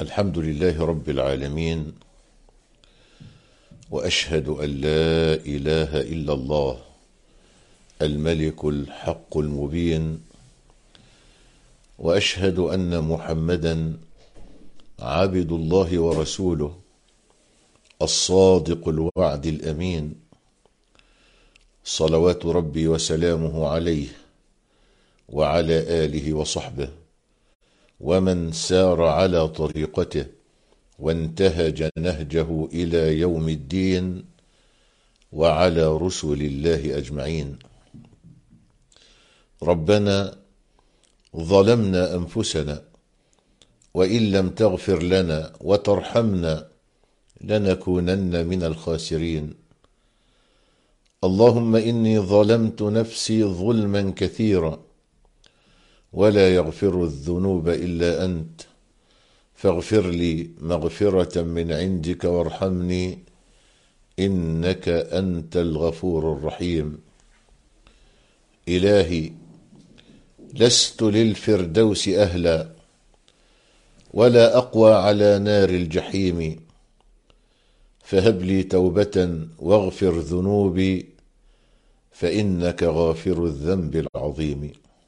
الحمد لله رب العالمين واشهد ان لا اله الا الله الملك الحق المبين واشهد ان محمدا عبد الله ورسوله الصادق الوعد الامين صلوات ربي وسلامه عليه وعلى اله وصحبه ومن سار على طريقته وانتهج نهجه الى يوم الدين وعلى رسل الله اجمعين ربنا ظلمنا انفسنا وان لم تغفر لنا وترحمنا لنكونن من الخاسرين اللهم اني ظلمت نفسي ظلما كثيرا ولا يغفر الذنوب الا انت فاغفر لي مغفره من عندك وارحمني انك انت الغفور الرحيم الهي لست للفردوس اهلا ولا اقوى على نار الجحيم فهب لي توبه واغفر ذنوبي فانك غافر الذنب العظيم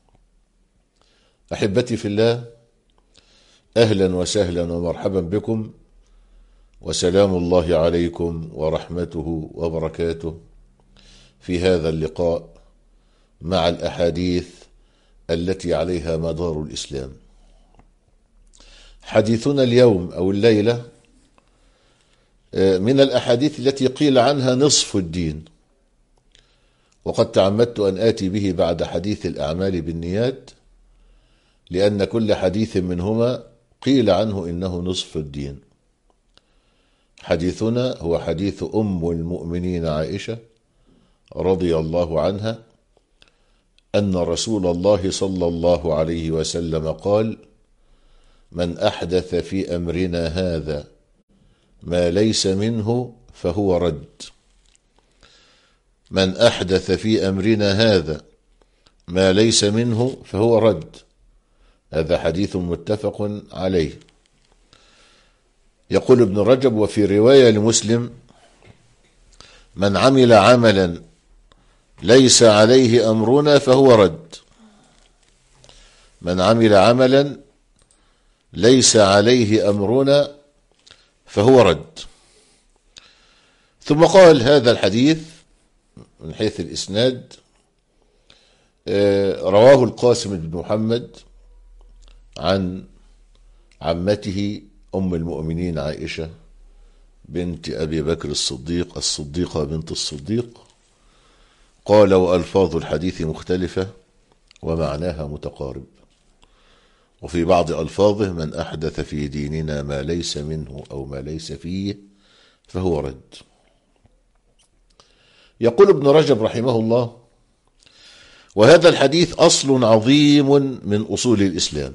احبتي في الله اهلا وسهلا ومرحبا بكم وسلام الله عليكم ورحمته وبركاته في هذا اللقاء مع الاحاديث التي عليها مدار الاسلام حديثنا اليوم او الليله من الاحاديث التي قيل عنها نصف الدين وقد تعمدت ان اتي به بعد حديث الاعمال بالنيات لأن كل حديث منهما قيل عنه إنه نصف الدين حديثنا هو حديث أم المؤمنين عائشة رضي الله عنها أن رسول الله صلى الله عليه وسلم قال من أحدث في أمرنا هذا ما ليس منه فهو رد من أحدث في أمرنا هذا ما ليس منه فهو رد هذا حديث متفق عليه يقول ابن رجب وفي رواية لمسلم من عمل عملا ليس عليه أمرنا فهو رد من عمل عملا ليس عليه أمرنا فهو رد ثم قال هذا الحديث من حيث الإسناد رواه القاسم بن محمد عن عمته أم المؤمنين عائشة بنت أبي بكر الصديق الصديقة بنت الصديق قال وألفاظ الحديث مختلفة ومعناها متقارب وفي بعض ألفاظه من أحدث في ديننا ما ليس منه أو ما ليس فيه فهو رد يقول ابن رجب رحمه الله وهذا الحديث أصل عظيم من أصول الإسلام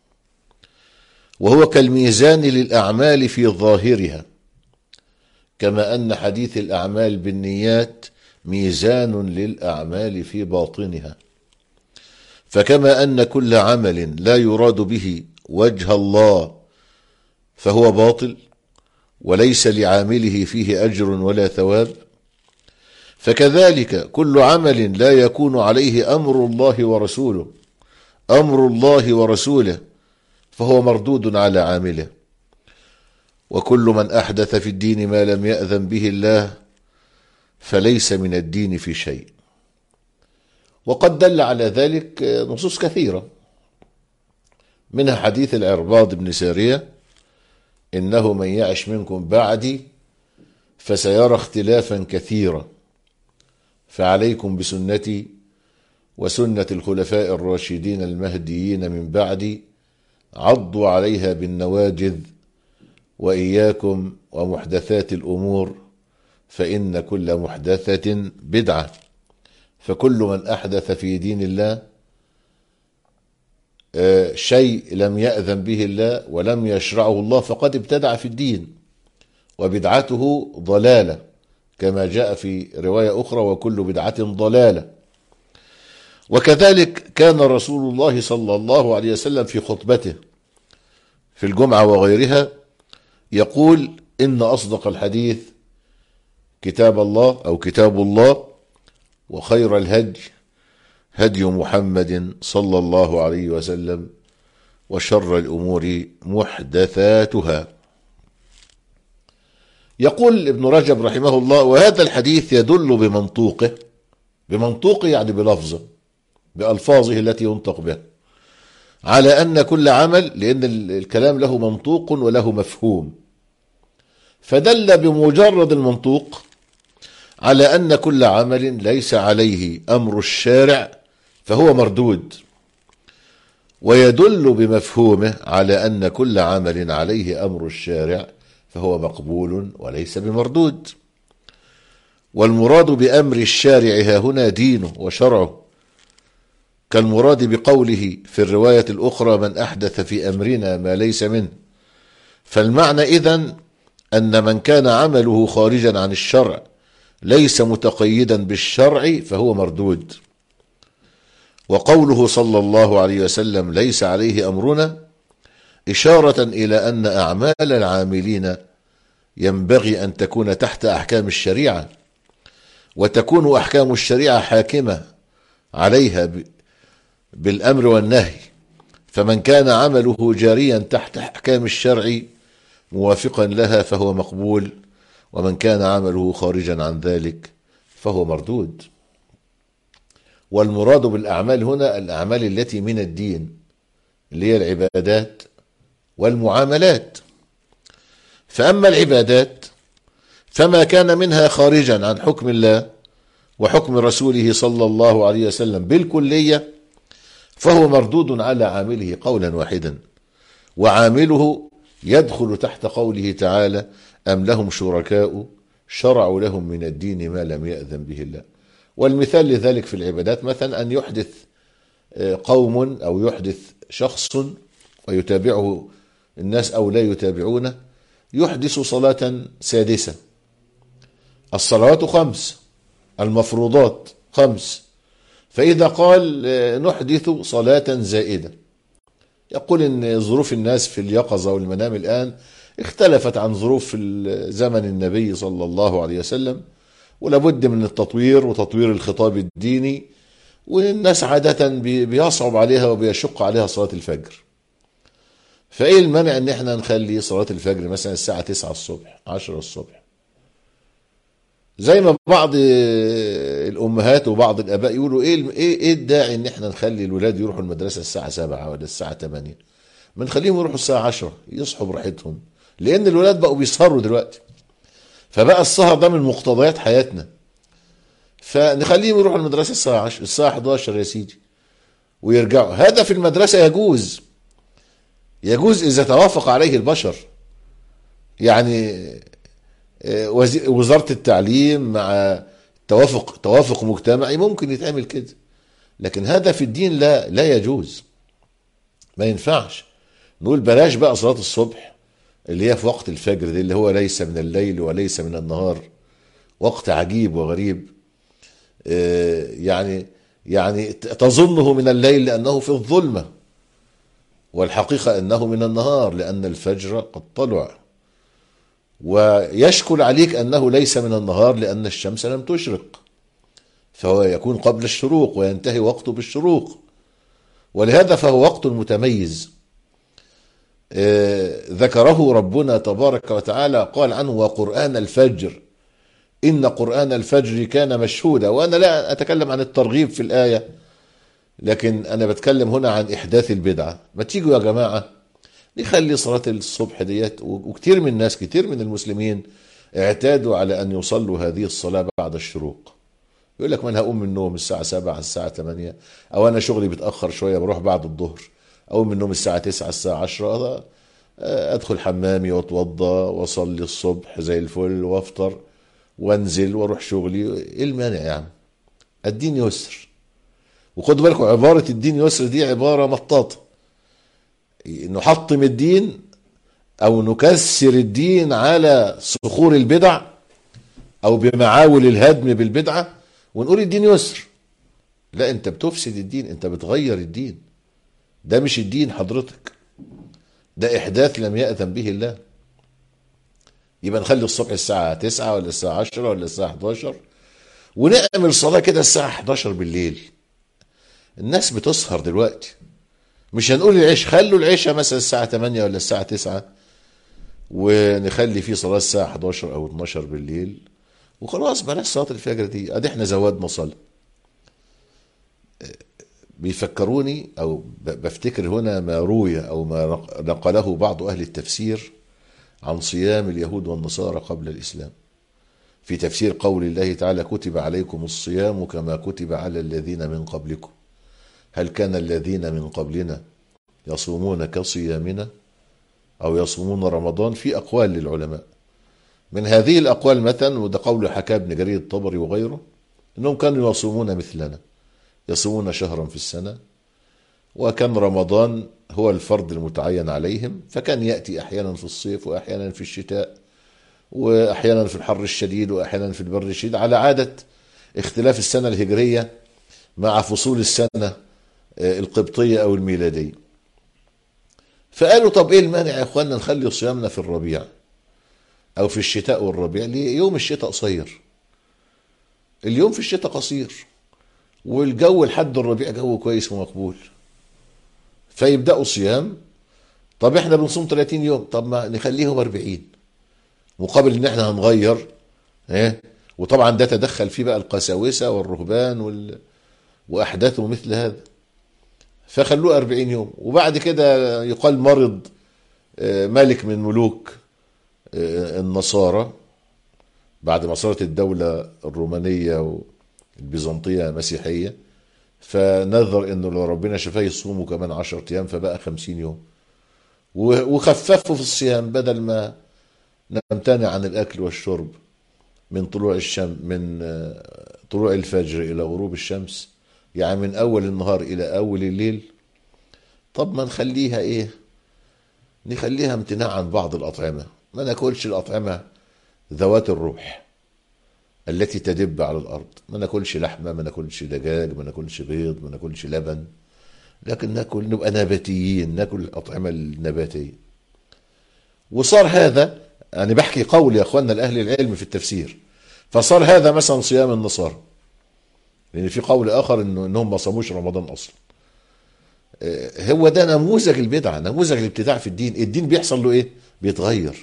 وهو كالميزان للأعمال في ظاهرها كما أن حديث الأعمال بالنيات ميزان للأعمال في باطنها فكما أن كل عمل لا يراد به وجه الله فهو باطل وليس لعامله فيه أجر ولا ثواب فكذلك كل عمل لا يكون عليه أمر الله ورسوله أمر الله ورسوله فهو مردود على عامله وكل من احدث في الدين ما لم ياذن به الله فليس من الدين في شيء وقد دل على ذلك نصوص كثيره منها حديث العرباض بن ساريه انه من يعش منكم بعدي فسيرى اختلافا كثيرا فعليكم بسنتي وسنه الخلفاء الراشدين المهديين من بعدي عضوا عليها بالنواجذ واياكم ومحدثات الامور فان كل محدثه بدعه فكل من احدث في دين الله شيء لم ياذن به الله ولم يشرعه الله فقد ابتدع في الدين وبدعته ضلاله كما جاء في روايه اخرى وكل بدعه ضلاله وكذلك كان رسول الله صلى الله عليه وسلم في خطبته في الجمعة وغيرها يقول إن أصدق الحديث كتاب الله أو كتاب الله وخير الهدي هدي محمد صلى الله عليه وسلم وشر الأمور محدثاتها يقول ابن رجب رحمه الله وهذا الحديث يدل بمنطوقه بمنطوقه يعني بلفظه بألفاظه التي ينطق بها على أن كل عمل لأن الكلام له منطوق وله مفهوم فدل بمجرد المنطوق على أن كل عمل ليس عليه أمر الشارع فهو مردود ويدل بمفهومه على أن كل عمل عليه أمر الشارع فهو مقبول وليس بمردود والمراد بأمر الشارع ها هنا دينه وشرعه كالمراد بقوله في الرواية الأخرى من أحدث في أمرنا ما ليس منه فالمعنى إذن أن من كان عمله خارجا عن الشرع ليس متقيدا بالشرع فهو مردود وقوله صلى الله عليه وسلم ليس عليه أمرنا إشارة إلى أن أعمال العاملين ينبغي أن تكون تحت أحكام الشريعة وتكون أحكام الشريعة حاكمة عليها بالأمر والنهي فمن كان عمله جاريا تحت أحكام الشرع موافقا لها فهو مقبول ومن كان عمله خارجا عن ذلك فهو مردود والمراد بالأعمال هنا الأعمال التي من الدين اللي هي العبادات والمعاملات فأما العبادات فما كان منها خارجا عن حكم الله وحكم رسوله صلى الله عليه وسلم بالكلية فهو مردود على عامله قولا واحدا وعامله يدخل تحت قوله تعالى أم لهم شركاء شرعوا لهم من الدين ما لم يأذن به الله والمثال لذلك في العبادات مثلا أن يحدث آه، قوم أو يحدث شخص ويتابعه الناس أو لا يتابعونه يحدث صلاة سادسة الصلوات خمس المفروضات خمس فإذا قال آه، نحدث صلاة زائدة يقول إن ظروف الناس في اليقظة والمنام الآن اختلفت عن ظروف زمن النبي صلى الله عليه وسلم ولابد من التطوير وتطوير الخطاب الديني والناس عادة بيصعب عليها وبيشق عليها صلاة الفجر فايه المانع ان احنا نخلي صلاة الفجر مثلا الساعة 9 الصبح 10 الصبح زي ما بعض الامهات وبعض الاباء يقولوا ايه ايه ايه الداعي ان احنا نخلي الولاد يروحوا المدرسه الساعه 7 ولا الساعه 8 ما نخليهم يروحوا الساعه 10 يصحوا براحتهم لان الولاد بقوا بيسهروا دلوقتي فبقى السهر ده من مقتضيات حياتنا فنخليهم يروحوا المدرسه الساعه 10 الساعه 11 يا سيدي ويرجعوا هذا في المدرسه يجوز يجوز اذا توافق عليه البشر يعني آه، وزاره التعليم مع توافق توافق مجتمعي ممكن يتعمل كده لكن هذا في الدين لا لا يجوز ما ينفعش نقول بلاش بقى صلاه الصبح اللي هي في وقت الفجر دي اللي هو ليس من الليل وليس من النهار وقت عجيب وغريب آه، يعني يعني تظنه من الليل لأنه في الظلمة والحقيقة أنه من النهار لأن الفجر قد طلع ويشكل عليك أنه ليس من النهار لأن الشمس لم تشرق فهو يكون قبل الشروق وينتهي وقته بالشروق ولهذا فهو وقت متميز آه، ذكره ربنا تبارك وتعالى قال عنه وقرآن الفجر إن قرآن الفجر كان مشهودا وأنا لا أتكلم عن الترغيب في الآية لكن أنا بتكلم هنا عن إحداث البدعة ما تيجوا يا جماعة نخلي صلاة الصبح ديت وكتير من الناس كتير من المسلمين اعتادوا على أن يصلوا هذه الصلاة بعد الشروق يقول لك ما أنا هقوم من النوم الساعة 7 الساعة 8 أو أنا شغلي بيتأخر شوية بروح بعد الظهر اقوم من النوم الساعه 9 الساعه 10 ادخل حمامي واتوضى واصلي الصبح زي الفل وافطر وانزل واروح شغلي ايه المانع يعني الدين يسر وخدوا بالكم عباره الدين يسر دي عباره مطاطه نحطم الدين او نكسر الدين على صخور البدع او بمعاول الهدم بالبدعه ونقول الدين يسر لا انت بتفسد الدين انت بتغير الدين ده مش الدين حضرتك ده إحداث لم يأذن به الله يبقى نخلي الصبح الساعة 9 ولا الساعة 10 ولا الساعة 11 ونعمل صلاة كده الساعة 11 بالليل الناس بتسهر دلوقتي مش هنقول العيش خلوا العشاء مثلا الساعة 8 ولا الساعة 9 ونخلي فيه صلاة الساعة 11 أو 12 بالليل وخلاص بلاش صلاة الفجر دي ادي احنا زودنا صلاة بيفكروني او ب- بفتكر هنا ما روي او ما نق- نقله بعض اهل التفسير عن صيام اليهود والنصارى قبل الاسلام في تفسير قول الله تعالى كتب عليكم الصيام كما كتب على الذين من قبلكم هل كان الذين من قبلنا يصومون كصيامنا او يصومون رمضان في اقوال للعلماء من هذه الاقوال مثلا وده قول حكى ابن جرير الطبري وغيره انهم كانوا يصومون مثلنا يصومون شهرا في السنه وكان رمضان هو الفرض المتعين عليهم فكان ياتي احيانا في الصيف واحيانا في الشتاء واحيانا في الحر الشديد واحيانا في البرد الشديد على عاده اختلاف السنه الهجريه مع فصول السنه آه، القبطيه او الميلاديه فقالوا طب ايه المانع يا اخوانا نخلي صيامنا في الربيع او في الشتاء والربيع ليه يوم الشتاء قصير اليوم في الشتاء قصير والجو لحد الربيع جو كويس ومقبول فيبداوا صيام طب احنا بنصوم 30 يوم طب ما نخليهم 40 مقابل ان احنا هنغير ايه وطبعا ده تدخل فيه بقى القساوسه والرهبان وال... واحداثه مثل هذا فخلوه 40 يوم وبعد كده يقال مرض آه، ملك من ملوك آه، النصارى بعد ما صارت الدولة الرومانية والبيزنطية مسيحية فنذر انه لو ربنا شفاه يصوموا كمان 10 ايام فبقى 50 يوم و- وخففوا في الصيام بدل ما نمتنع عن الاكل والشرب من طلوع الشمس من آه، طلوع الفجر الى غروب الشمس يعني من اول النهار الى اول الليل طب ما نخليها ايه نخليها امتناع عن بعض الاطعمه ما ناكلش الاطعمه ذوات الروح التي تدب على الارض ما ناكلش لحمه ما ناكلش دجاج ما ناكلش بيض ما ناكلش لبن لكن ناكل نبقى نباتيين ناكل الاطعمه النباتيه وصار هذا انا بحكي قول يا اخواننا الاهل العلم في التفسير فصار هذا مثلا صيام النصارى لان في قول اخر انه انهم ما صاموش رمضان اصلا آه، هو ده نموذج البدعه نموذج الابتداع في الدين الدين بيحصل له ايه بيتغير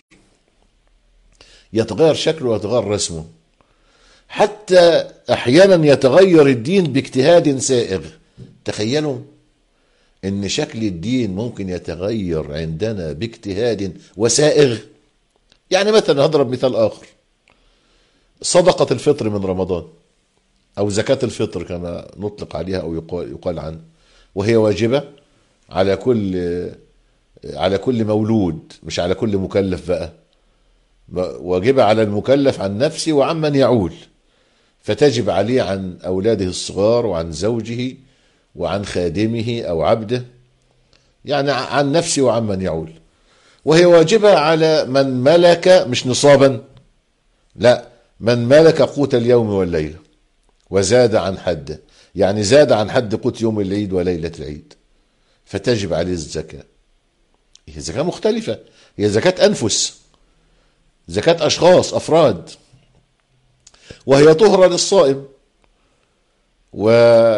يتغير شكله ويتغير رسمه حتى احيانا يتغير الدين باجتهاد سائغ تخيلوا ان شكل الدين ممكن يتغير عندنا باجتهاد وسائغ يعني مثلا هضرب مثال اخر صدقه الفطر من رمضان او زكاه الفطر كما نطلق عليها او يقال, يقال عنها وهي واجبه على كل على كل مولود مش على كل مكلف بقى واجبه على المكلف عن نفسه وعمن يعول فتجب عليه عن اولاده الصغار وعن زوجه وعن خادمه او عبده يعني عن نفسه وعمن يعول وهي واجبه على من ملك مش نصابا لا من ملك قوت اليوم والليله وزاد عن حده يعني زاد عن حد قوت يوم العيد وليله العيد فتجب عليه الزكاه هي زكاه مختلفه هي زكاه انفس زكاه اشخاص افراد وهي طهرة للصائم و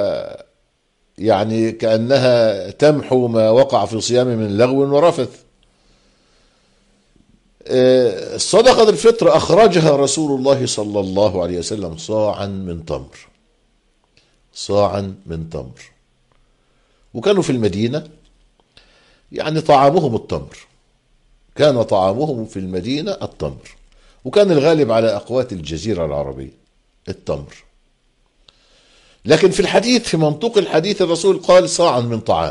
يعني كأنها تمحو ما وقع في صيامه من لغو ورفث آه، صدقة الفطر أخرجها رسول الله صلى الله عليه وسلم صاعا من تمر صاعا من تمر وكانوا في المدينة يعني طعامهم التمر كان طعامهم في المدينة التمر وكان الغالب على أقوات الجزيرة العربية التمر لكن في الحديث في منطوق الحديث الرسول قال صاعا من طعام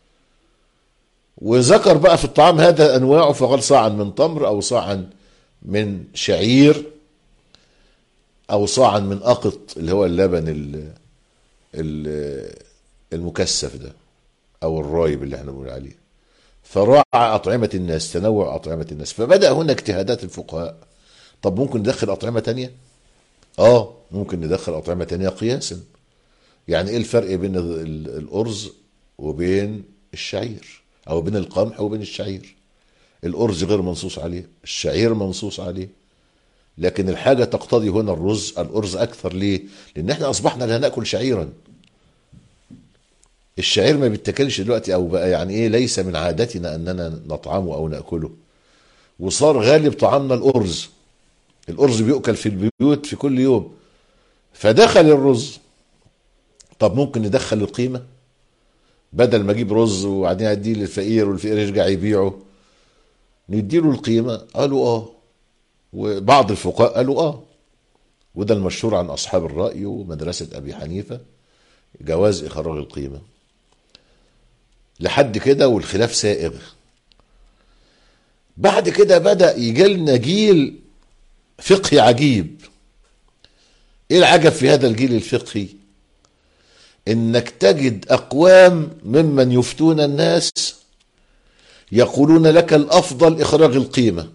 وذكر بقى في الطعام هذا أنواعه فقال صاعا من تمر أو صاعا من شعير أو صاعا من أقط اللي هو اللبن ال- ال- المكثف ده أو الرايب اللي احنا بنقول عليه فراعى أطعمة الناس تنوع أطعمة الناس فبدأ هنا اجتهادات الفقهاء طب ممكن ندخل أطعمة تانية اه ممكن ندخل أطعمة تانية قياسا يعني ايه الفرق بين ال- ال- الأرز وبين الشعير أو بين القمح وبين الشعير الأرز غير منصوص عليه الشعير منصوص عليه لكن الحاجة تقتضي هنا الرز الأرز أكثر ليه لأن احنا أصبحنا لا نأكل شعيرا الشعير ما بيتاكلش دلوقتي أو بقى يعني إيه ليس من عادتنا أننا نطعمه أو نأكله وصار غالب طعامنا الأرز الأرز بيؤكل في البيوت في كل يوم فدخل الرز طب ممكن ندخل القيمة بدل ما اجيب رز وبعدين اديه للفقير والفقير يرجع يبيعه نديله القيمة قالوا اه وبعض الفقهاء قالوا اه وده المشهور عن اصحاب الرأي ومدرسة ابي حنيفة جواز اخراج القيمة لحد كده والخلاف سائغ بعد كده بدأ يجي لنا جيل فقهي عجيب ايه العجب في هذا الجيل الفقهي انك تجد اقوام ممن يفتون الناس يقولون لك الافضل اخراج القيمه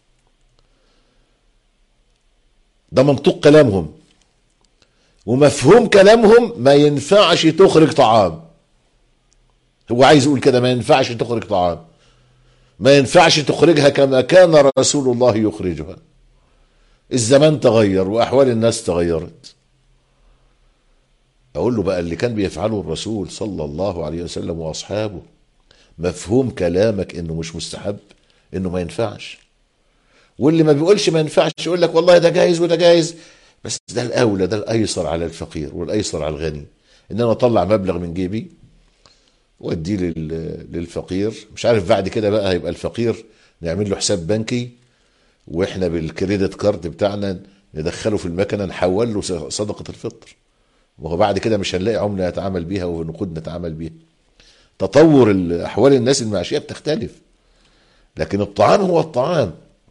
ده منطوق كلامهم ومفهوم كلامهم ما ينفعش تخرج طعام هو عايز يقول كده ما ينفعش تخرج طعام ما ينفعش تخرجها كما كان رسول الله يخرجها الزمان تغير واحوال الناس تغيرت اقول له بقى اللي كان بيفعله الرسول صلى الله عليه وسلم واصحابه مفهوم كلامك انه مش مستحب انه ما ينفعش واللي ما بيقولش ما ينفعش يقول لك والله ده جايز وده جايز بس ده الاولى ده الايسر على الفقير والايسر على الغني ان انا اطلع مبلغ من جيبي واديه للفقير مش عارف بعد كده بقى هيبقى الفقير نعمل له حساب بنكي واحنا بالكريدت كارد بتاعنا ندخله في المكنه نحول له صدقه الفطر وهو بعد كده مش هنلاقي عمله نتعامل بيها ونقود نتعامل بيها تطور احوال الناس المعيشيه بتختلف لكن الطعام هو الطعام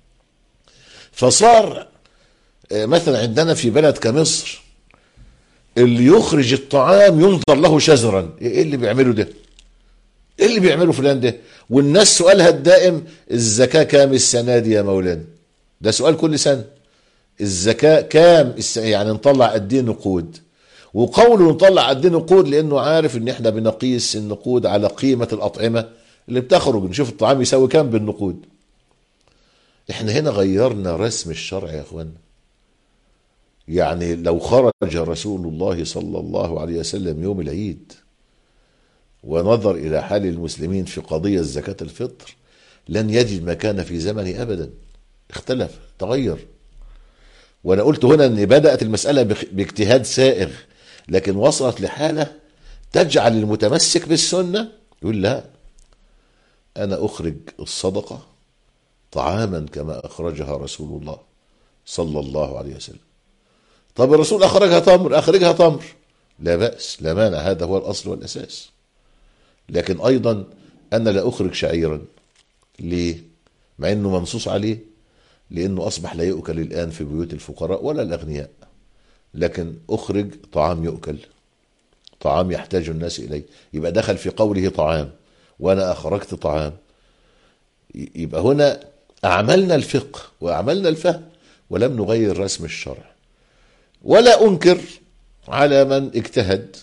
فصار مثلا عندنا في بلد كمصر اللي يخرج الطعام ينظر له شزرا ايه اللي بيعمله ده ايه اللي بيعمله فلان ده والناس سؤالها الدائم الزكاة كام السنة دي يا مولانا ده سؤال كل سنة الزكاة كام يعني نطلع قد ايه نقود وقوله نطلع قد ايه نقود لانه عارف ان احنا بنقيس النقود على قيمة الاطعمة اللي بتخرج نشوف الطعام يساوي كام بالنقود احنا هنا غيرنا رسم الشرع يا اخوانا يعني لو خرج رسول الله صلى الله عليه وسلم يوم العيد ونظر الى حال المسلمين في قضيه زكاه الفطر لن يجد ما كان في زمنه ابدا اختلف تغير وانا قلت هنا ان بدات المساله باجتهاد سائغ لكن وصلت لحاله تجعل المتمسك بالسنه يقول لا انا اخرج الصدقه طعاما كما اخرجها رسول الله صلى الله عليه وسلم طب الرسول اخرجها تمر اخرجها تمر لا باس لا مانع هذا هو الاصل والاساس لكن ايضا انا لا اخرج شعيرا ليه مع انه منصوص عليه لانه اصبح لا يؤكل الان في بيوت الفقراء ولا الاغنياء لكن اخرج طعام يؤكل طعام يحتاج الناس اليه يبقى دخل في قوله طعام وانا اخرجت طعام يبقى هنا اعملنا الفقه واعملنا الفهم ولم نغير رسم الشرع ولا انكر على من اجتهد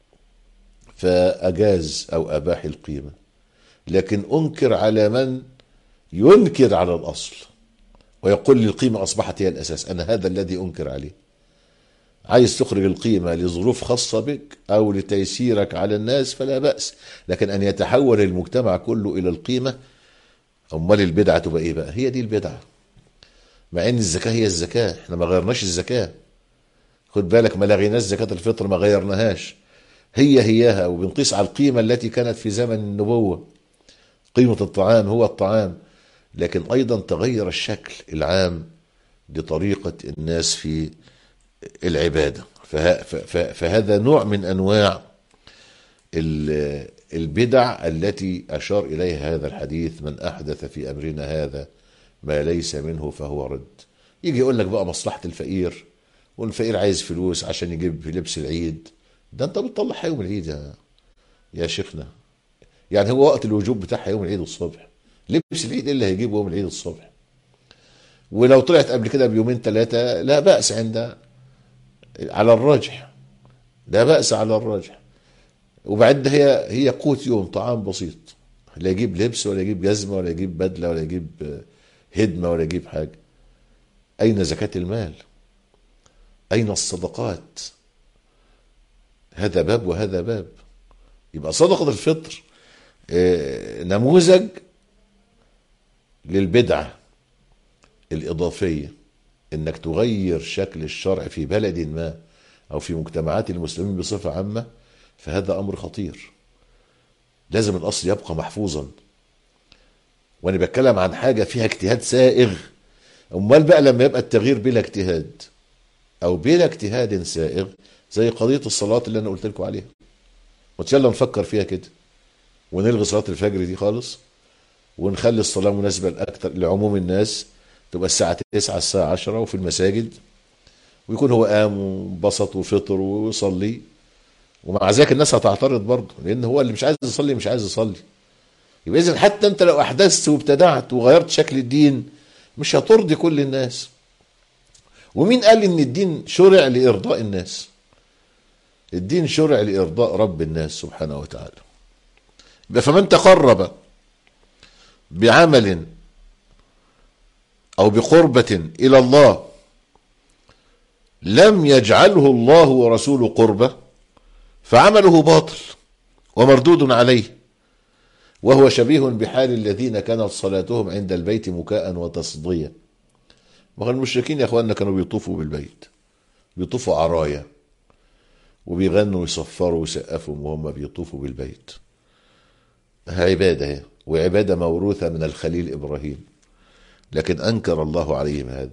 فاجاز او اباح القيمه لكن انكر على من ينكر على الاصل ويقول لي القيمه اصبحت هي الاساس انا هذا الذي انكر عليه عايز تخرج القيمه لظروف خاصه بك او لتيسيرك على الناس فلا باس لكن ان يتحول المجتمع كله الى القيمه امال البدعه تبقى ايه بقى هي دي البدعه مع ان الزكاه هي الزكاه احنا ما غيرناش الزكاه خد بالك ما لغيناش زكاه الفطر ما غيرناهاش هي هياها وبنقيس على القيمه التي كانت في زمن النبوه قيمه الطعام هو الطعام لكن ايضا تغير الشكل العام لطريقه الناس في العباده فهذا نوع من انواع البدع التي اشار اليها هذا الحديث من احدث في امرنا هذا ما ليس منه فهو رد يجي يقول لك بقى مصلحه الفقير والفقير عايز فلوس عشان يجيب في لبس العيد ده انت بتطلعها يوم العيد يا يا شيخنا يعني هو وقت الوجوب بتاعها يوم العيد الصبح لبس العيد اللي هيجيبه يوم العيد الصبح ولو طلعت قبل كده بيومين ثلاثة لا بأس عند على الراجح لا بأس على الراجح وبعد هي هي قوت يوم طعام بسيط لا يجيب لبس ولا يجيب جزمة ولا يجيب بدلة ولا يجيب آه، هدمة ولا يجيب حاجة أين زكاة المال أين الصدقات هذا باب وهذا باب يبقى صدقة الفطر آه، نموذج للبدعة الإضافية إنك تغير شكل الشرع في بلد ما أو في مجتمعات المسلمين بصفة عامة فهذا أمر خطير لازم الأصل يبقى محفوظا وأنا بتكلم عن حاجة فيها اجتهاد سائغ أمال بقى لما يبقى التغيير بلا اجتهاد أو بلا اجتهاد سائغ زي قضية الصلاة اللي أنا قلت لكم عليها ما يلا نفكر فيها كده ونلغي صلاة الفجر دي خالص ونخلي الصلاة مناسبة لأكثر لعموم الناس تبقى الساعة 9 الساعة 10 وفي المساجد ويكون هو قام وانبسط وفطر ويصلي ومع ذلك الناس هتعترض برضه لأن هو اللي مش عايز يصلي مش عايز يصلي يبقى إذا حتى أنت لو أحدثت وابتدعت وغيرت شكل الدين مش هترضي كل الناس ومين قال إن الدين شرع لإرضاء الناس الدين شرع لإرضاء رب الناس سبحانه وتعالى يبقى فمن تقرب بعمل او بقربة الى الله لم يجعله الله ورسوله قربة فعمله باطل ومردود عليه وهو شبيه بحال الذين كانت صلاتهم عند البيت مكاء وتصديا ما هو المشركين يا اخواننا كانوا بيطوفوا بالبيت بيطوفوا عرايا وبيغنوا ويصفروا ويسقفوا وهم بيطوفوا بالبيت عبادة هي وعبادة موروثة من الخليل إبراهيم لكن أنكر الله عليهم هذا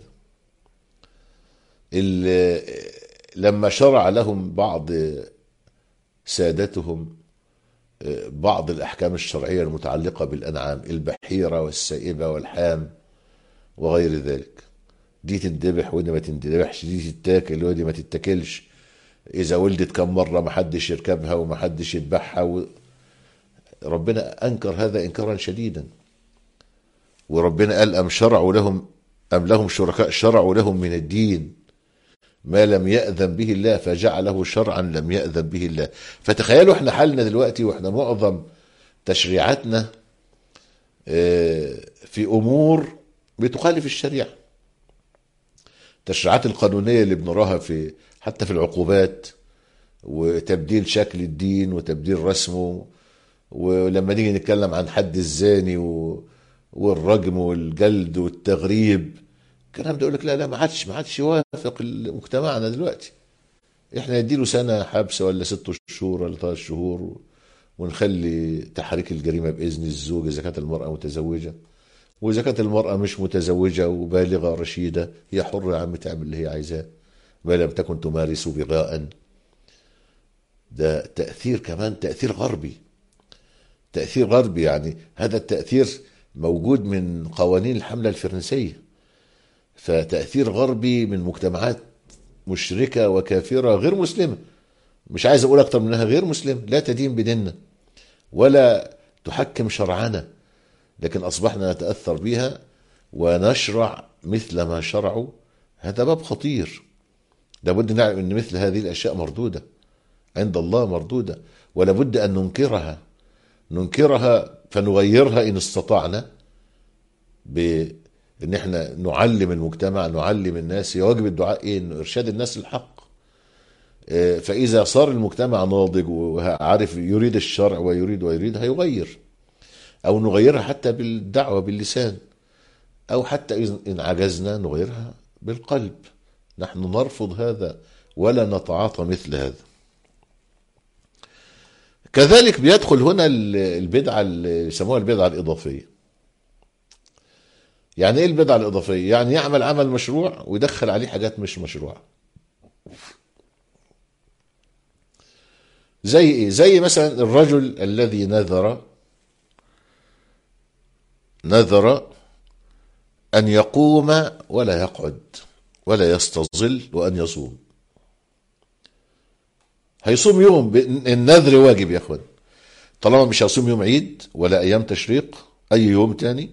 ال- لما شرع لهم بعض سادتهم بعض الأحكام الشرعية المتعلقة بالأنعام البحيرة والسائبة والحام وغير ذلك دي تندبح ودي ما تندبحش دي تتاكل ودي ما تتاكلش إذا ولدت كم مرة ما حدش يركبها وما حدش يذبحها و... ربنا أنكر هذا إنكارا شديدا وربنا قال أم شرعوا لهم أم لهم شركاء شرعوا لهم من الدين ما لم يأذن به الله فجعله شرعا لم يأذن به الله فتخيلوا احنا حالنا دلوقتي واحنا معظم تشريعاتنا آه، في أمور بتخالف الشريعة التشريعات القانونية اللي بنراها في حتى في العقوبات وتبديل شكل الدين وتبديل رسمه ولما نيجي نتكلم عن حد الزاني و... والرجم والجلد والتغريب الكلام ده يقول لك لا لا ما عادش ما عادش يوافق مجتمعنا دلوقتي احنا نديله سنه حبس ولا ست شهور ولا ثلاث شهور ونخلي تحريك الجريمه باذن الزوج اذا كانت المراه متزوجه واذا كانت المراه مش متزوجه وبالغه رشيده هي حره يا عم تعمل اللي هي عايزاه ما لم تكن تمارس بغاء ده تاثير كمان تاثير غربي تاثير غربي يعني هذا التاثير موجود من قوانين الحمله الفرنسيه فتاثير غربي من مجتمعات مشركه وكافره غير مسلمه مش عايز اقول اكتر منها غير مسلمه لا تدين بديننا ولا تحكم شرعنا لكن اصبحنا نتاثر بها ونشرع مثل ما شرعوا هذا باب خطير لابد نعلم ان مثل هذه الاشياء مردوده عند الله مردوده ولابد ان ننكرها ننكرها فنغيرها ان استطعنا بان احنا نعلم المجتمع نعلم الناس هي واجب الدعاء ايه انه ارشاد الناس للحق آه، فاذا صار المجتمع ناضج وعارف يريد الشرع ويريد ويريد هيغير او نغيرها حتى بالدعوه باللسان او حتى إذا ان عجزنا نغيرها بالقلب نحن نرفض هذا ولا نتعاطى مثل هذا كذلك بيدخل هنا البدعة اللي يسموها البدعة الإضافية يعني ايه البدعة الإضافية؟ يعني يعمل عمل مشروع ويدخل عليه حاجات مش مشروعة زي ايه؟ زي مثلا الرجل الذي نذر نذر أن يقوم ولا يقعد ولا يستظل وأن يصوم هيصوم يوم النذر واجب يا اخوان طالما مش هيصوم يوم عيد ولا ايام تشريق اي يوم تاني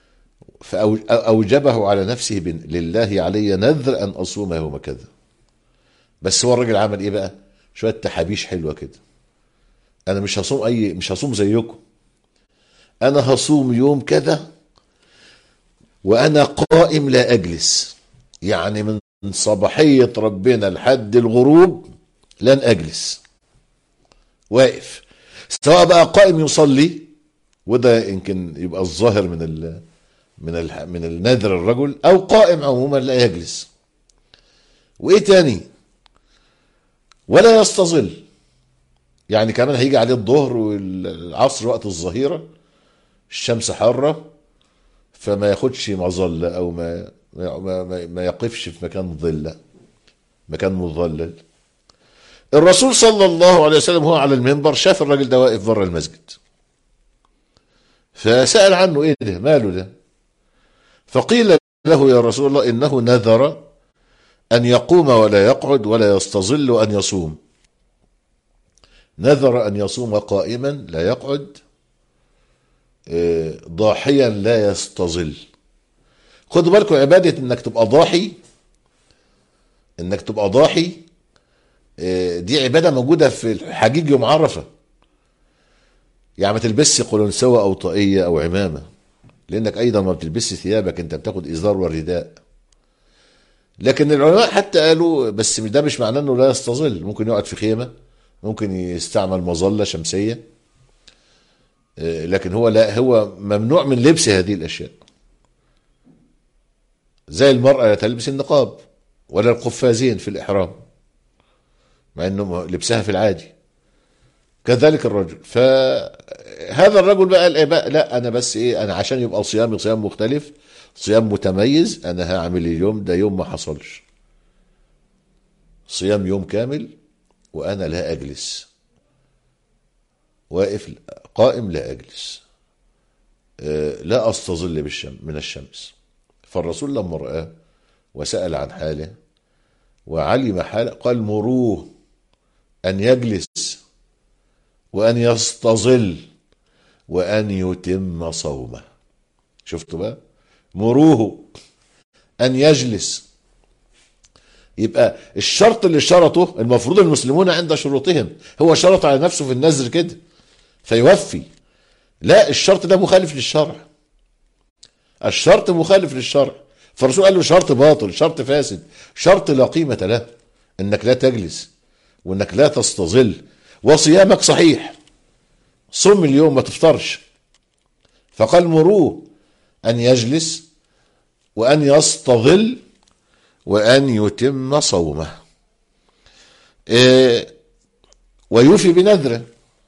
فاوجبه على نفسه بن لله علي نذر ان اصوم يوم كذا بس هو الراجل عمل ايه بقى شويه تحابيش حلوه كده انا مش هصوم اي مش هصوم زيكم انا هصوم يوم كذا وانا قائم لا اجلس يعني من صباحية ربنا لحد الغروب لن اجلس واقف سواء بقى قائم يصلي وده يمكن يبقى الظاهر من ال من ال من النذر الرجل او قائم عموما لا يجلس وايه تاني ولا يستظل يعني كمان هيجي عليه الظهر والعصر وقت الظهيره الشمس حاره فما ياخدش مظله او ما ما, ما, ما يقفش في مكان ظله مكان مظلل الرسول صلى الله عليه وسلم هو على المنبر شاف الراجل ده واقف بره المسجد فسأل عنه ايه ده ماله ده فقيل له يا رسول الله انه نذر ان يقوم ولا يقعد ولا يستظل وان يصوم نذر ان يصوم قائما لا يقعد ضاحيا لا يستظل خدوا بالكم عبادة انك تبقى ضاحي انك تبقى ضاحي دي عبادة موجودة في الحجيج يوم عرفة يعني ما تلبسش قلنسوة او طاقية او عمامة لانك ايضا ما بتلبسش ثيابك انت بتاخد ازار ورداء لكن العلماء حتى قالوا بس ده مش معناه انه لا يستظل ممكن يقعد في خيمة ممكن يستعمل مظلة شمسية لكن هو لا هو ممنوع من لبس هذه الاشياء زي المرأة لا تلبس النقاب ولا القفازين في الإحرام مع أنه لبسها في العادي كذلك الرجل فهذا الرجل بقى قال إيه بقى لا أنا بس إيه أنا عشان يبقى صيامي صيام مختلف صيام متميز أنا هعمل اليوم ده يوم ما حصلش صيام يوم كامل وأنا لا أجلس واقف قائم لا أجلس لا أستظل بالشم من الشمس فالرسول لما رآه وسأل عن حاله وعلم حاله قال مروه أن يجلس وأن يستظل وأن يتم صومه شفتوا بقى مروه أن يجلس يبقى الشرط اللي شرطه المفروض المسلمون عند شروطهم هو شرط على نفسه في النذر كده فيوفي لا الشرط ده مخالف للشرع الشرط مخالف للشرع فالرسول قال له شرط باطل شرط فاسد شرط لا قيمة له انك لا تجلس وانك لا تستظل وصيامك صحيح صم اليوم ما تفطرش فقال مروه ان يجلس وان يستظل وان يتم صومه إيه ويوفي بنذره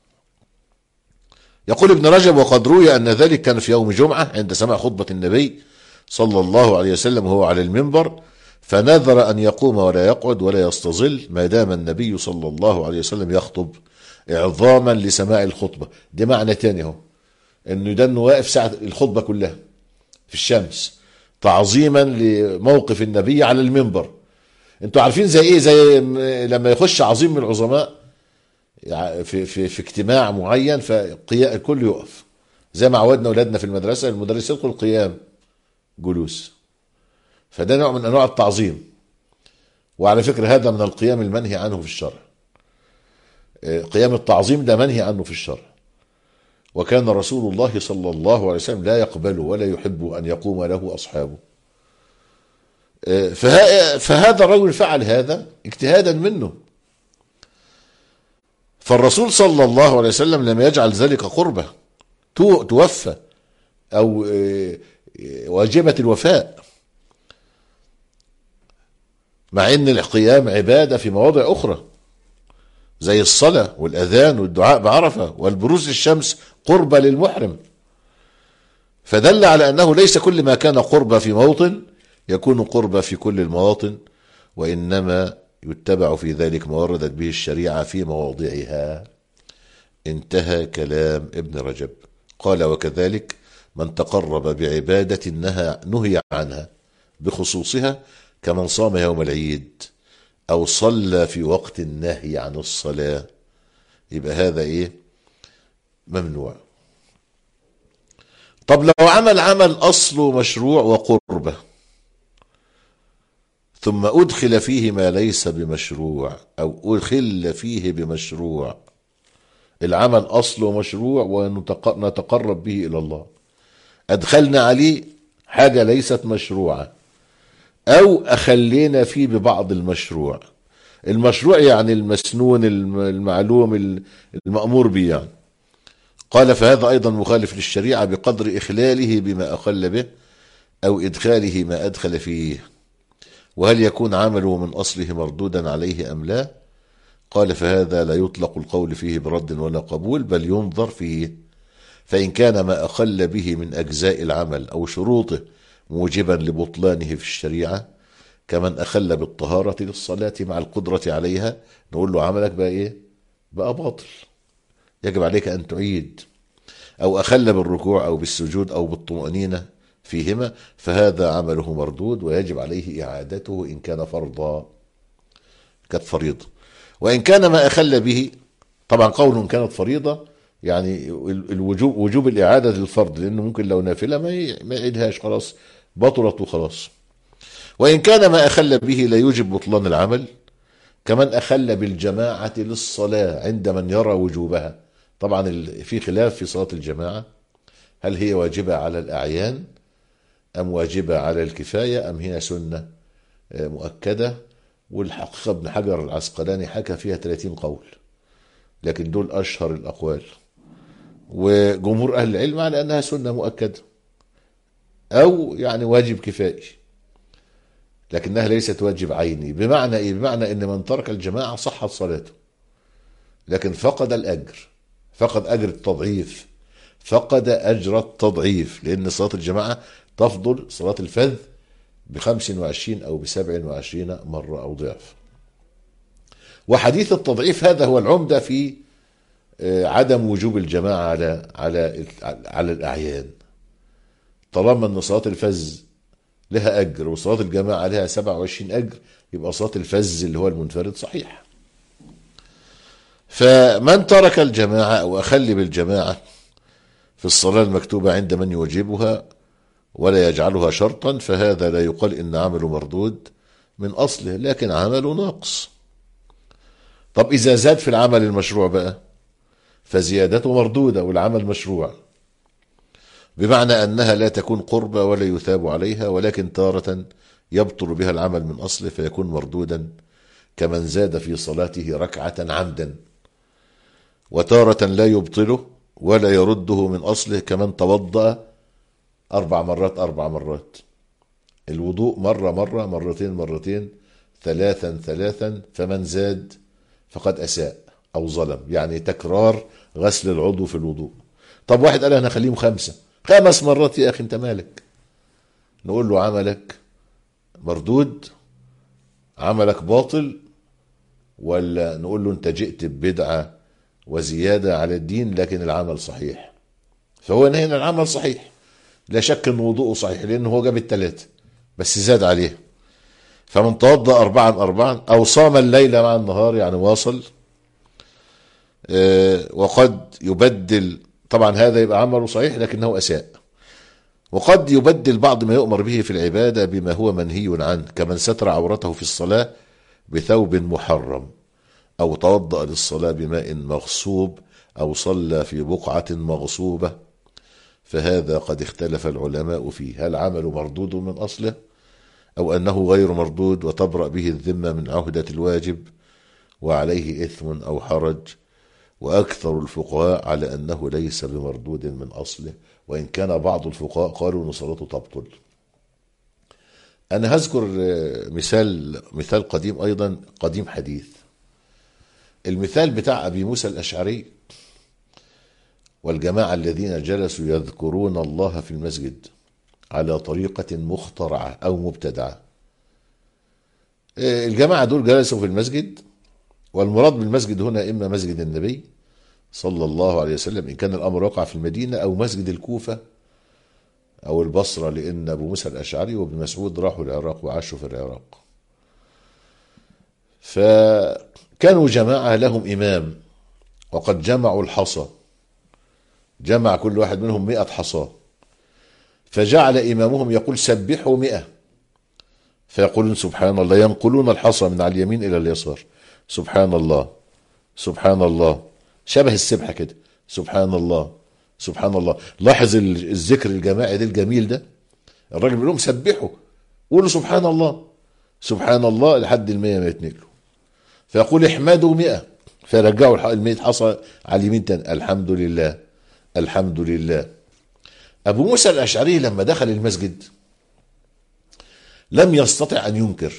يقول ابن رجب وقد روي أن ذلك كان في يوم جمعة عند سماع خطبة النبي صلى الله عليه وسلم وهو على المنبر فنذر أن يقوم ولا يقعد ولا يستظل ما دام النبي صلى الله عليه وسلم يخطب إعظاما لسماع الخطبة دي معنى تاني اهو انه ده انه واقف ساعة الخطبة كلها في الشمس تعظيما لموقف النبي على المنبر انتوا عارفين زي ايه زي لما يخش عظيم من العظماء في في في اجتماع معين فالكل يقف زي ما عودنا اولادنا في المدرسه المدرس يدخل قيام جلوس فده نوع من انواع التعظيم وعلى فكره هذا من القيام المنهي عنه في الشرع قيام التعظيم ده منهي عنه في الشرع وكان رسول الله صلى الله عليه وسلم لا يقبل ولا يحب ان يقوم له اصحابه فهذا الرجل فعل هذا اجتهادا منه فالرسول صلى الله عليه وسلم لم يجعل ذلك قربة توفى أو واجبة الوفاء مع أن القيام عبادة في مواضع أخرى زي الصلاة والأذان والدعاء بعرفة والبروز للشمس قربة للمحرم فدل على أنه ليس كل ما كان قربة في موطن يكون قربة في كل المواطن وإنما يتبع في ذلك ما وردت به الشريعة في مواضعها انتهى كلام ابن رجب قال وكذلك من تقرب بعبادة نهى, نهي عنها بخصوصها كمن صام يوم العيد أو صلى في وقت النهي عن الصلاة يبقى هذا إيه ممنوع طب لو عمل عمل أصله مشروع وقربه ثم أدخل فيه ما ليس بمشروع أو أدخل فيه بمشروع العمل أصله مشروع ونتقرب به إلى الله أدخلنا عليه حاجة ليست مشروعة أو أخلينا فيه ببعض المشروع المشروع يعني المسنون المعلوم المأمور به يعني قال فهذا أيضا مخالف للشريعة بقدر إخلاله بما أخل به أو إدخاله ما أدخل فيه وهل يكون عمله من أصله مردودا عليه أم لا قال فهذا لا يطلق القول فيه برد ولا قبول بل ينظر فيه فإن كان ما أخل به من أجزاء العمل أو شروطه موجبا لبطلانه في الشريعة كمن أخل بالطهارة للصلاة مع القدرة عليها نقول له عملك بقى إيه بقى باطل يجب عليك أن تعيد أو أخل بالركوع أو بالسجود أو بالطمأنينة فيهما فهذا عمله مردود ويجب عليه إعادته إن كان فرضا كانت فريضة وإن كان ما أخل به طبعا قول كانت فريضة يعني الوجوب وجوب الإعادة للفرض لأنه ممكن لو نافلة ما ما يعيدهاش خلاص بطلت وخلاص وإن كان ما أخل به لا يوجب بطلان العمل كمن أخل بالجماعة للصلاة عند من يرى وجوبها طبعا في خلاف في صلاة الجماعة هل هي واجبة على الأعيان أم واجبة على الكفاية أم هي سنة مؤكدة والحقيقة ابن حجر العسقلاني حكى فيها 30 قول لكن دول أشهر الأقوال وجمهور أهل العلم على أنها سنة مؤكدة أو يعني واجب كفائي لكنها ليست واجب عيني بمعنى إيه؟ بمعنى أن من ترك الجماعة صحت صلاته لكن فقد الأجر فقد أجر التضعيف فقد أجر التضعيف لأن صلاة الجماعة تفضل صلاة الفذ بخمس وعشرين أو بسبع وعشرين مرة أو ضعف وحديث التضعيف هذا هو العمدة في عدم وجوب الجماعة على على على الأعيان طالما أن صلاة الفز لها أجر وصلاة الجماعة لها 27 أجر يبقى صلاة الفز اللي هو المنفرد صحيح فمن ترك الجماعة أو أخل بالجماعة في الصلاة المكتوبة عند من يوجبها ولا يجعلها شرطا فهذا لا يقال إن عمله مردود من أصله لكن عمله ناقص طب إذا زاد في العمل المشروع بقى فزيادته مردودة والعمل مشروع بمعنى أنها لا تكون قربة ولا يثاب عليها ولكن تارة يبطل بها العمل من أصله فيكون مردودا كمن زاد في صلاته ركعة عمدا وتارة لا يبطله ولا يرده من أصله كمن توضأ أربع مرات أربع مرات الوضوء مرة مرة مرتين مرتين ثلاثا ثلاثا فمن زاد فقد أساء أو ظلم يعني تكرار غسل العضو في الوضوء طب واحد قال أنا خليهم خمسة خمس مرات يا أخي أنت مالك نقول له عملك مردود عملك باطل ولا نقول له أنت جئت ببدعة وزيادة على الدين لكن العمل صحيح فهو هنا العمل صحيح لا شك ان وضوءه صحيح لانه هو جاب الثلاثه بس زاد عليه فمن توضا اربعا اربعا او صام الليل مع النهار يعني واصل وقد يبدل طبعا هذا يبقى عمله صحيح لكنه اساء وقد يبدل بعض ما يؤمر به في العباده بما هو منهي عنه كمن ستر عورته في الصلاه بثوب محرم او توضا للصلاه بماء مغصوب او صلى في بقعه مغصوبه فهذا قد اختلف العلماء فيه هل عمل مردود من أصله أو أنه غير مردود وتبرأ به الذمة من عهدة الواجب وعليه إثم أو حرج وأكثر الفقهاء على أنه ليس بمردود من أصله وإن كان بعض الفقهاء قالوا أن صلاته تبطل أنا هذكر مثال مثال قديم أيضا قديم حديث المثال بتاع أبي موسى الأشعري والجماعة الذين جلسوا يذكرون الله في المسجد على طريقة مخترعة أو مبتدعة الجماعة دول جلسوا في المسجد والمراد بالمسجد هنا إما مسجد النبي صلى الله عليه وسلم إن كان الأمر وقع في المدينة أو مسجد الكوفة أو البصرة لأن أبو موسى الأشعري وابن مسعود راحوا العراق وعاشوا في العراق فكانوا جماعة لهم إمام وقد جمعوا الحصى جمع كل واحد منهم مئة حصاة فجعل إمامهم يقول سبحوا مئة فيقولون سبحان الله ينقلون الحصى من على اليمين إلى اليسار سبحان الله سبحان الله شبه السبحة كده سبحان الله سبحان الله لاحظ ال- الذكر الجماعي ده الجميل ده الراجل بيقول لهم سبحوا قولوا سبحان الله سبحان الله لحد المية ما يتنقلوا فيقول احمدوا مئة فيرجعوا الح- المية حصى على اليمين تاني الحمد لله الحمد لله أبو موسى الأشعري لما دخل المسجد لم يستطع أن ينكر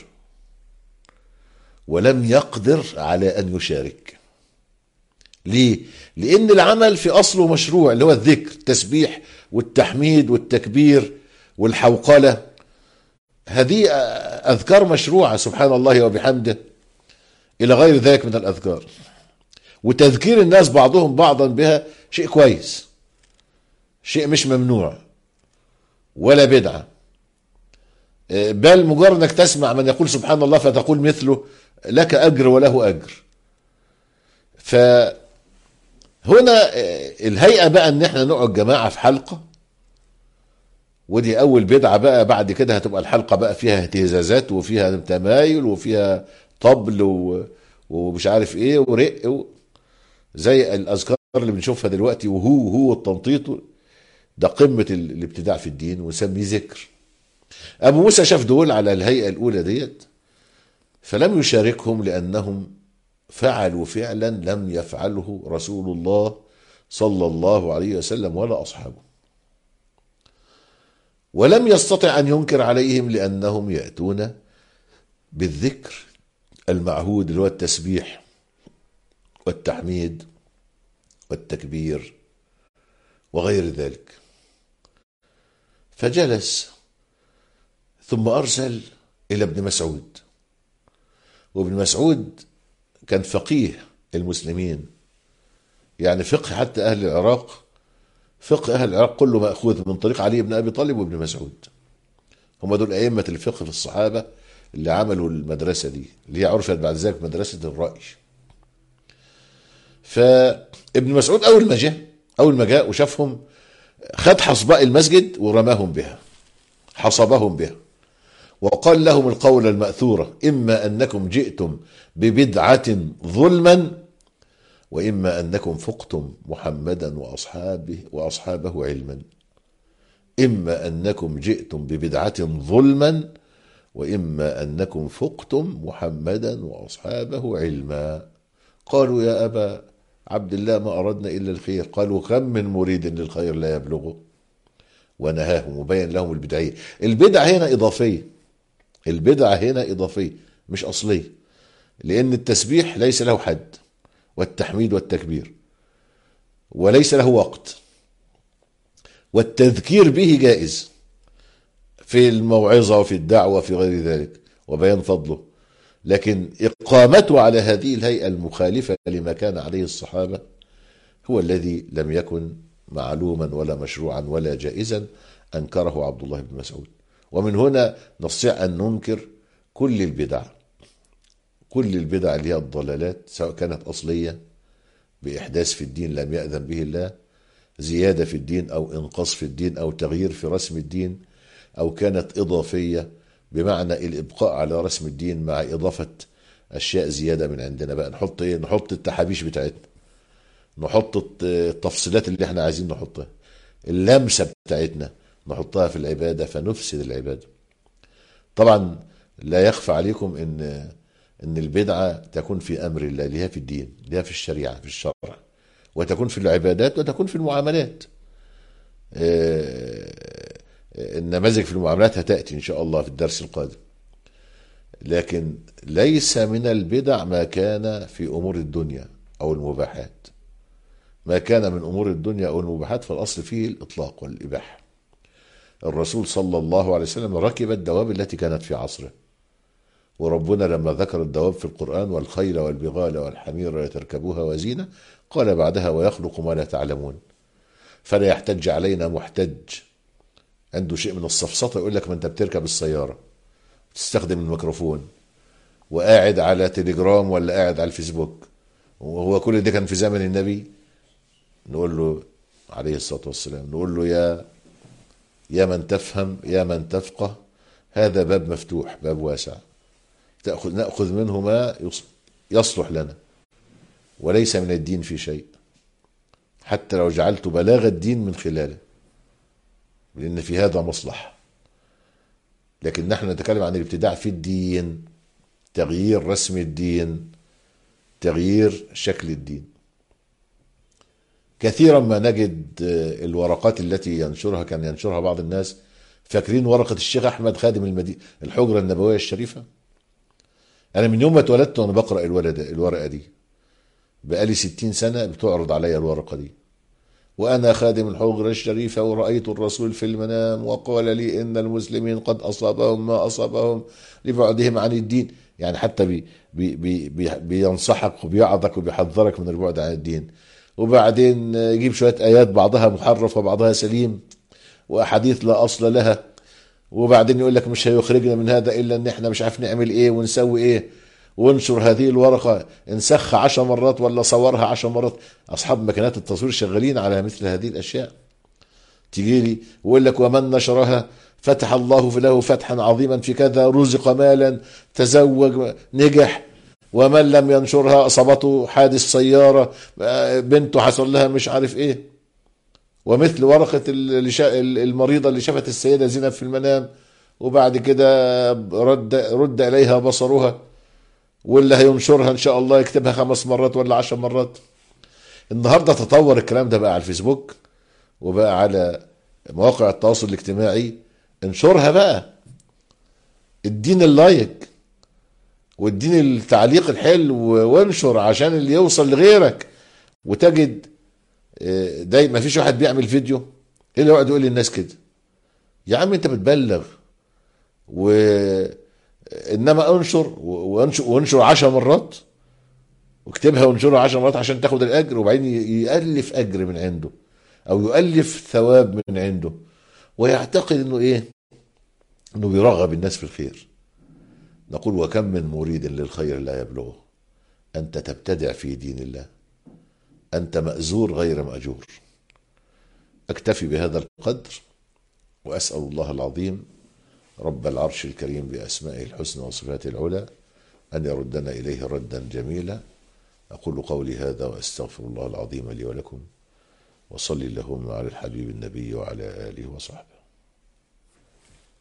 ولم يقدر على أن يشارك ليه؟ لأن العمل في أصله مشروع اللي هو الذكر التسبيح والتحميد والتكبير والحوقلة هذه أذكار مشروعة سبحان الله وبحمده إلى غير ذلك من الأذكار وتذكير الناس بعضهم بعضا بها شيء كويس شيء مش ممنوع ولا بدعة بل مجرد انك تسمع من يقول سبحان الله فتقول مثله لك اجر وله اجر فهنا الهيئة بقى ان احنا نقعد جماعة في حلقة ودي اول بدعة بقى بعد كده هتبقى الحلقة بقى فيها اهتزازات وفيها تمايل وفيها طبل و... ومش عارف ايه ورق و... زي الاذكار اللي بنشوفها دلوقتي وهو هو التنطيط ده قمة ال- الابتداع في الدين ونسميه ذكر ابو موسى شاف دول على الهيئة الاولى ديت فلم يشاركهم لانهم فعلوا فعلا لم يفعله رسول الله صلى الله عليه وسلم ولا اصحابه ولم يستطع ان ينكر عليهم لانهم ياتون بالذكر المعهود اللي هو التسبيح والتحميد والتكبير وغير ذلك فجلس ثم ارسل الى ابن مسعود وابن مسعود كان فقيه المسلمين يعني فقه حتى اهل العراق فقه اهل العراق كله ماخوذ من طريق علي بن ابي طالب وابن مسعود هم دول ائمه الفقه في الصحابه اللي عملوا المدرسه دي اللي هي عرفت بعد ذلك مدرسه الراي فابن مسعود اول ما جه اول ما جاء وشافهم خد حصباء المسجد ورماهم بها حصبهم بها وقال لهم القول المأثورة إما أنكم جئتم ببدعة ظلما وإما أنكم فقتم محمدا وأصحابه وأصحابه علما إما أنكم جئتم ببدعة ظلما وإما أنكم فقتم محمدا وأصحابه علما قالوا يا أبا عبد الله ما أردنا إلا الخير قالوا كم من مريد للخير لا يبلغه ونهاهم وبين لهم البدعية البدعة هنا إضافية البدعة هنا إضافية مش أصلية لأن التسبيح ليس له حد والتحميد والتكبير وليس له وقت والتذكير به جائز في الموعظة وفي الدعوة وفي غير ذلك وبيان فضله لكن إقامته على هذه الهيئة المخالفة لما كان عليه الصحابة هو الذي لم يكن معلوما ولا مشروعا ولا جائزا أنكره عبد الله بن مسعود ومن هنا نستطيع أن ننكر كل البدع كل البدع اللي هي الضلالات سواء كانت أصلية بإحداث في الدين لم يأذن به الله زيادة في الدين أو إنقاص في الدين أو تغيير في رسم الدين أو كانت إضافية بمعنى الإبقاء على رسم الدين مع إضافة أشياء زيادة من عندنا بقى نحط إيه نحط التحابيش بتاعتنا نحط التفصيلات اللي احنا عايزين نحطها اللمسة بتاعتنا نحطها في العبادة فنفسد العبادة طبعا لا يخفى عليكم ان ان البدعة تكون في امر الله اللي هي في الدين اللي هي في الشريعة في الشرع وتكون في العبادات وتكون في المعاملات النماذج في المعاملات هتأتي ان شاء الله في الدرس القادم لكن ليس من البدع ما كان في امور الدنيا او المباحات ما كان من امور الدنيا او المباحات فالاصل فيه الاطلاق والاباحه الرسول صلى الله عليه وسلم ركب الدواب التي كانت في عصره وربنا لما ذكر الدواب في القرآن والخيل والبغال والحمير لتركبوها وزينة قال بعدها ويخلق ما لا تعلمون فلا يحتج علينا محتج عنده شيء من السفسطة يقول لك ما انت بتركب السيارة تستخدم الميكروفون وقاعد على تليجرام ولا قاعد على الفيسبوك وهو كل ده كان في زمن النبي نقول له عليه الصلاة والسلام نقول له يا يا من تفهم يا من تفقه هذا باب مفتوح باب واسع تأخذ نأخذ منه ما يصلح لنا وليس من الدين في شيء حتى لو جعلت بلاغ الدين من خلاله لأن في هذا مصلحة لكن نحن نتكلم عن الابتداع في الدين تغيير رسم الدين تغيير شكل الدين كثيرا ما نجد الورقات التي ينشرها كان ينشرها بعض الناس فاكرين ورقة الشيخ أحمد خادم المدينة الحجرة النبوية الشريفة أنا من يوم ما اتولدت وأنا بقرأ الورقة دي بقالي ستين سنة بتعرض عليا الورقة دي وأنا خادم الحجرة الشريفة ورأيت الرسول في المنام وقال لي إن المسلمين قد أصابهم ما أصابهم لبعدهم عن الدين يعني حتى بي بي بي بينصحك وبيعظك وبيحذرك من البعد عن الدين وبعدين يجيب شوية آيات بعضها محرف وبعضها سليم وأحاديث لا أصل لها وبعدين يقول لك مش هيخرجنا من هذا إلا إن إحنا مش عارف نعمل إيه ونسوي إيه وانشر هذه الورقة انسخها عشر مرات ولا صورها عشر مرات أصحاب مكانات التصوير شغالين على مثل هذه الأشياء تيجي لي ويقول لك ومن نشرها فتح الله له فتحا عظيما في كذا رزق مالا تزوج نجح ومن لم ينشرها اصابته حادث سياره بنته حصل لها مش عارف ايه ومثل ورقه المريضه اللي شافت السيده زينب في المنام وبعد كده رد رد اليها بصرها واللي هينشرها ان شاء الله يكتبها خمس مرات ولا عشر مرات النهارده تطور الكلام ده بقى على الفيسبوك وبقى على مواقع التواصل الاجتماعي انشرها بقى الدين اللايك واديني التعليق الحلو وانشر عشان اللي يوصل لغيرك وتجد ده ما فيش واحد بيعمل فيديو الا يقعد يقول للناس كده يا عم انت بتبلغ و انما انشر وانشر, وانشر عشر مرات واكتبها وانشرها عشر مرات عشان تاخد الاجر وبعدين يالف اجر من عنده او يؤلف ثواب من عنده ويعتقد انه ايه انه بيرغب الناس في الخير نقول وكم من مريد للخير لا يبلغه انت تبتدع في دين الله انت مازور غير ماجور اكتفي بهذا القدر واسال الله العظيم رب العرش الكريم باسمائه الحسنى وصفاته العلى ان يردنا اليه ردا جميلا اقول قولي هذا واستغفر الله العظيم لي ولكم وصلي اللهم على الحبيب النبي وعلى اله وصحبه